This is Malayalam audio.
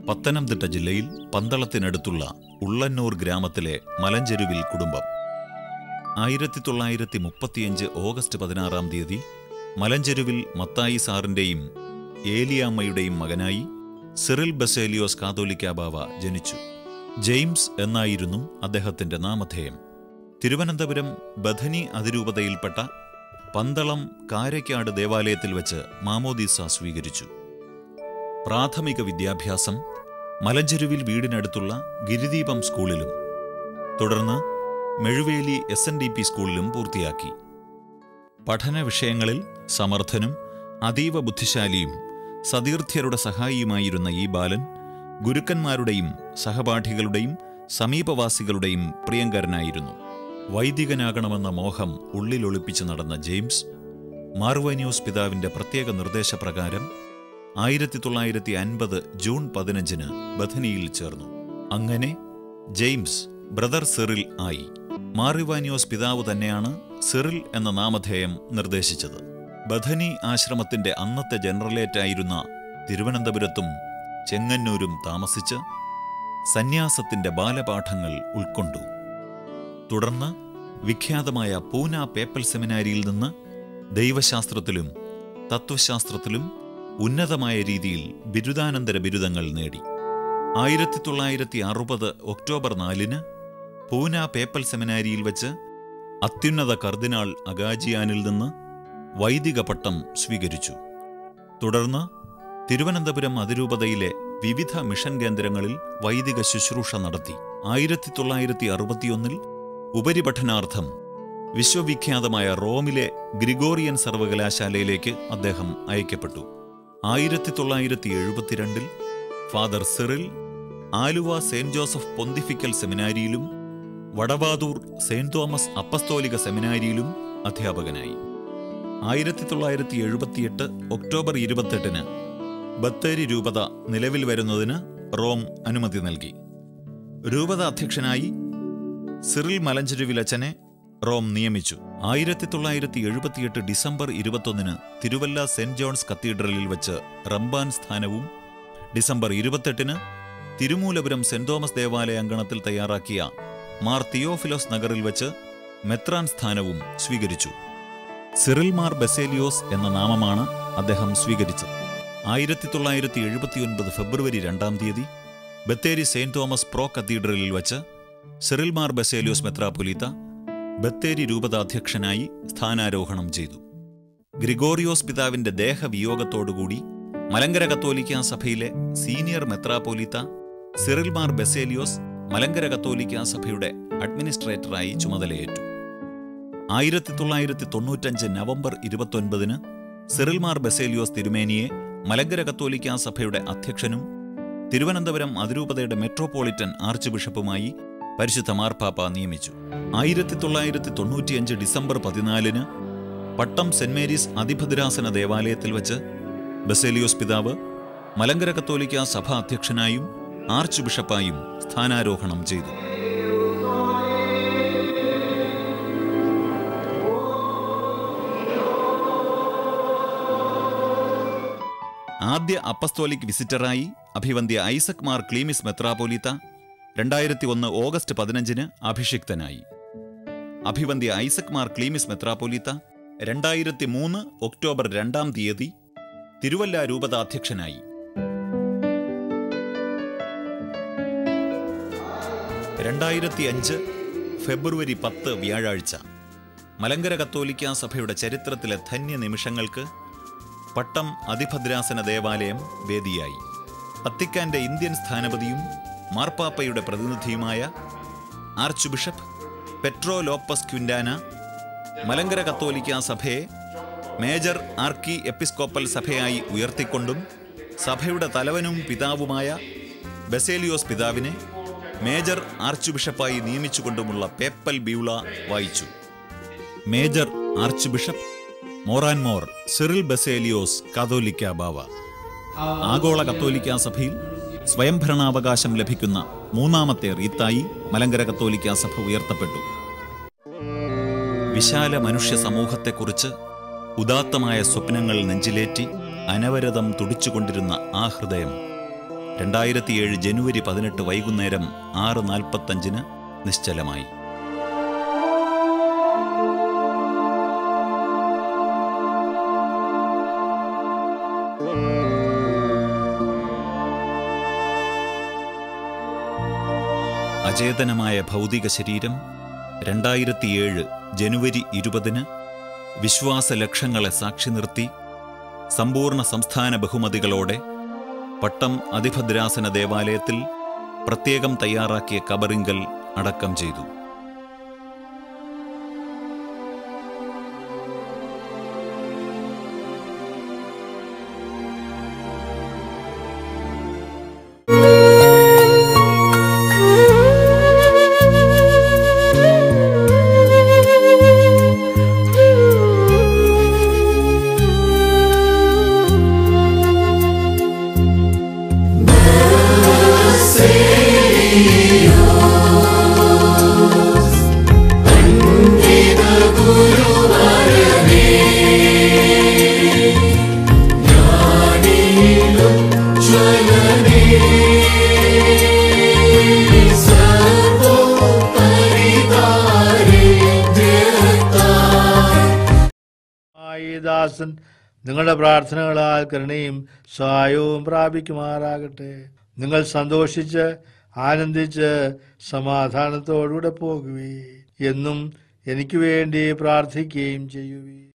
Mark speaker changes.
Speaker 1: പത്തനംതിട്ട ജില്ലയിൽ പന്തളത്തിനടുത്തുള്ള ഉള്ളന്നൂർ ഗ്രാമത്തിലെ മലഞ്ചെരുവിൽ കുടുംബം ആയിരത്തി തൊള്ളായിരത്തി മുപ്പത്തിയഞ്ച് ഓഗസ്റ്റ് പതിനാറാം തീയതി മലഞ്ചെരുവിൽ മത്തായി സാറിന്റെയും ഏലിയാമ്മയുടെയും മകനായി സിറിൽ ബസേലിയോസ് കാതോലിക്ക ബാവ ജനിച്ചു ജെയിംസ് എന്നായിരുന്നു അദ്ദേഹത്തിന്റെ നാമധേയം തിരുവനന്തപുരം ബഥനി അതിരൂപതയിൽപ്പെട്ട പന്തളം കാരയ്ക്കാട് ദേവാലയത്തിൽ വച്ച് മാമോദീസ സ്വീകരിച്ചു പ്രാഥമിക വിദ്യാഭ്യാസം മലഞ്ചെരുവിൽ വീടിനടുത്തുള്ള ഗിരിദീപം സ്കൂളിലും തുടർന്ന് Mezhuveli S N D P സ്കൂളിലും പൂർത്തിയാക്കി പഠന വിഷയങ്ങളിൽ സമർത്ഥനും അതീവ ബുദ്ധിശാലിയും സതീർത്ഥ്യരുടെ സഹായിയുമായിരുന്ന ഈ ബാലൻ ഗുരുക്കന്മാരുടെയും സഹപാഠികളുടെയും സമീപവാസികളുടെയും പ്രിയങ്കരനായിരുന്നു വൈദികനാകണമെന്ന മോഹം ഉള്ളിലൊളിപ്പിച്ച് നടന്ന ജെയിംസ് മാർവന്യൂസ് പിതാവിന്റെ പ്രത്യേക നിർദ്ദേശപ്രകാരം ആയിരത്തി തൊള്ളായിരത്തി അൻപത് ജൂൺ പതിനഞ്ചിന് ബഥനിയിൽ ചേർന്നു അങ്ങനെ ജെയിംസ് ബ്രദർ സിറിൽ ആയി മാറിവാനിയോസ് പിതാവ് തന്നെയാണ് സിറിൽ എന്ന നാമധേയം നിർദ്ദേശിച്ചത് ബഥനി ആശ്രമത്തിന്റെ അന്നത്തെ ജനറലേറ്റായിരുന്ന തിരുവനന്തപുരത്തും ചെങ്ങന്നൂരും താമസിച്ച് സന്യാസത്തിന്റെ ബാലപാഠങ്ങൾ ഉൾക്കൊണ്ടു തുടർന്ന് വിഖ്യാതമായ പൂന പേപ്പൽ സെമിനാരിയിൽ നിന്ന് ദൈവശാസ്ത്രത്തിലും തത്വശാസ്ത്രത്തിലും ഉന്നതമായ രീതിയിൽ ബിരുദാനന്തര ബിരുദങ്ങൾ നേടി ആയിരത്തി തൊള്ളായിരത്തി അറുപത് ഒക്ടോബർ നാലിന് പൂന പേപ്പൽ സെമിനാരിയിൽ വച്ച് അത്യുന്നത കർദിനാൾ അഗാജിയാനിൽ നിന്ന് വൈദിക പട്ടം സ്വീകരിച്ചു തുടർന്ന് തിരുവനന്തപുരം അതിരൂപതയിലെ വിവിധ മിഷൻ കേന്ദ്രങ്ങളിൽ വൈദിക ശുശ്രൂഷ നടത്തി ആയിരത്തി തൊള്ളായിരത്തി അറുപത്തിയൊന്നിൽ ഉപരിപഠനാർത്ഥം വിശ്വവിഖ്യാതമായ റോമിലെ ഗ്രിഗോറിയൻ സർവകലാശാലയിലേക്ക് അദ്ദേഹം അയക്കപ്പെട്ടു ആയിരത്തി തൊള്ളായിരത്തി എഴുപത്തിരണ്ടിൽ father Cyril Aluva saint Joseph pontifical സെമിനാരിയിലും വടവാതൂർ സെയിന്റ് തോമസ് അപ്പസ്തോലിക സെമിനാരിയിലും അധ്യാപകനായി ആയിരത്തി തൊള്ളായിരത്തി എഴുപത്തിയെട്ട് ഒക്ടോബർ ഇരുപത്തെട്ടിന് ബത്തേരി രൂപത നിലവിൽ വരുന്നതിന് റോം അനുമതി നൽകി രൂപത അധ്യക്ഷനായി സിറിൽ മലഞ്ചെരുവിലച്ചനെ റോം നിയമിച്ചു ആയിരത്തി തൊള്ളായിരത്തി എഴുപത്തിയെട്ട് ഡിസംബർ ഇരുപത്തൊന്നിന് തിരുവല്ല സെന്റ് ജോൺസ് കത്തീഡ്രലിൽ വച്ച് റംബാൻ സ്ഥാനവും ഡിസംബർ ഇരുപത്തെട്ടിന് തിരുമൂലപുരം സെന്റ് തോമസ് ദേവാലയ അങ്കണത്തിൽ തയ്യാറാക്കിയ മാർ തിയോഫിലോസ് നഗറിൽ വച്ച് മെത്രാൻ സ്ഥാനവും സ്വീകരിച്ചു സിറിൽ മാർ ബെസേലിയോസ് എന്ന നാമമാണ് അദ്ദേഹം സ്വീകരിച്ചത് ആയിരത്തി തൊള്ളായിരത്തി എഴുപത്തിയൊൻപത് ഫെബ്രുവരി രണ്ടാം തീയതി ബത്തേരി സെയിന്റ് തോമസ് പ്രോ കത്തീഡ്രലിൽ വച്ച് സിറിൽ മാർ ബെസേലിയോസ് മെത്രാപൊലീത്ത ബത്തേരി രൂപതാധ്യക്ഷനായി സ്ഥാനാരോഹണം ചെയ്തു ഗ്രിഗോറിയോസ് പിതാവിന്റെ ദേഹവിയോഗത്തോടുകൂടി മലങ്കര കത്തോലിക്ക സഭയിലെ സീനിയർ മെത്രാപോലിത്ത സിറിൽ മാർ ബെസേലിയോസ് മലങ്കര കത്തോലിക്ക സഭയുടെ അഡ്മിനിസ്ട്രേറ്ററായി ചുമതലയേറ്റു ആയിരത്തി തൊള്ളായിരത്തി തൊണ്ണൂറ്റഞ്ച് നവംബർ ഇരുപത്തൊൻപതിന് സിറിൽ മാർ ബെസേലിയോസ് തിരുമേനിയെ മലങ്കര കത്തോലിക്ക സഭയുടെ അധ്യക്ഷനും തിരുവനന്തപുരം അതിരൂപതയുടെ മെട്രോപൊളിറ്റൻ ആർച്ച് ബിഷപ്പുമായി പരിശുദ്ധ മാർപ്പാപ്പ നിയമിച്ചു ആയിരത്തി തൊള്ളായിരത്തി തൊണ്ണൂറ്റിയഞ്ച് ഡിസംബർ പതിനാലിന് പട്ടം സെന്റ് മേരീസ് അതിഭദ്രാസന ദേവാലയത്തിൽ വച്ച് ബസേലിയോസ് പിതാവ് മലങ്കര കത്തോലിക്ക സഭ അധ്യക്ഷനായും ആർച്ച് ബിഷപ്പായും സ്ഥാനാരോഹണം ചെയ്തു ആദ്യ അപ്പസ്തോലിക് വിസിറ്ററായി അഭിവന്ധ്യ ഐസക് മാർ ക്ലീമിസ് മെത്രാപോലിത്ത രണ്ടായിരത്തി ഒന്ന് ഓഗസ്റ്റ് പതിനഞ്ചിന് അഭിഷിക്തനായി അഭിവന്ധ്യ ഐസക് മാർ ക്ലീമിസ് മെത്രാപോലിത്ത രണ്ടായിരത്തി മൂന്ന് ഒക്ടോബർ രണ്ടാം തീയതി തിരുവല്ല രൂപതാധ്യക്ഷനായി രണ്ടായിരത്തി അഞ്ച് ഫെബ്രുവരി പത്ത് വ്യാഴാഴ്ച മലങ്കര കത്തോലിക്ക സഭയുടെ ചരിത്രത്തിലെ ധന്യ നിമിഷങ്ങൾക്ക് പട്ടം അതിഭദ്രാസന ദേവാലയം വേദിയായി വത്തിക്കാന്റെ ഇന്ത്യൻ സ്ഥാനപതിയും മാർപ്പാപ്പയുടെ പ്രതിനിധിയുമായ archbishop Pedro Lopez Quintana Malankara കത്തോലിക്ക സഭയെ മേജർ ആർക്കി എപ്പിസ്കോപ്പൽ സഭയായി ഉയർത്തിക്കൊണ്ടും സഭയുടെ തലവനും പിതാവുമായ ബസേലിയോസ് പിതാവിനെ മേജർ ആർച്ച് ബിഷപ്പായി നിയമിച്ചുകൊണ്ടുമുള്ള പേപ്പൽ ബ്യൂള വായിച്ചു മേജർ ആർച്ച് ബിഷപ്പ് മോറാൻമോർ സിറിൽ ബസേലിയോസ് കാതോലിക്ക ബാവ ആഗോള കത്തോലിക്ക സഭയിൽ സ്വയംഭരണാവകാശം ലഭിക്കുന്ന മൂന്നാമത്തെ റീത്തായി മലങ്കര കത്തോലിക്ക സഭ ഉയർത്തപ്പെട്ടു വിശാല മനുഷ്യ സമൂഹത്തെക്കുറിച്ച് ഉദാത്തമായ സ്വപ്നങ്ങൾ നെഞ്ചിലേറ്റി അനവരതം തുടിച്ചുകൊണ്ടിരുന്ന ആ ഹൃദയം രണ്ടായിരത്തിയേഴ് ജനുവരി പതിനെട്ട് വൈകുന്നേരം ആറ് നാൽപ്പത്തഞ്ചിന് നിശ്ചലമായി അചേതനമായ ഭൗതിക ശരീരം രണ്ടായിരത്തിയേഴ് ജനുവരി ഇരുപതിന് വിശ്വാസ ലക്ഷങ്ങളെ സാക്ഷി നിർത്തി സമ്പൂർണ്ണ സംസ്ഥാന ബഹുമതികളോടെ പട്ടം അതിഭദ്രാസന ദേവാലയത്തിൽ പ്രത്യേകം തയ്യാറാക്കിയ കബറിങ്കൽ അടക്കം ചെയ്തു
Speaker 2: ഈ ദാസൻ നിങ്ങളുടെ പ്രാർത്ഥനകളാൽ കരുണയും സഹായവും പ്രാപിക്കുമാറാകട്ടെ നിങ്ങൾ സന്തോഷിച്ച് ആനന്ദിച്ച് സമാധാനത്തോടുകൂടെ പോകുവീ എന്നും എനിക്ക് വേണ്ടി പ്രാർത്ഥിക്കുകയും ചെയ്യുവീ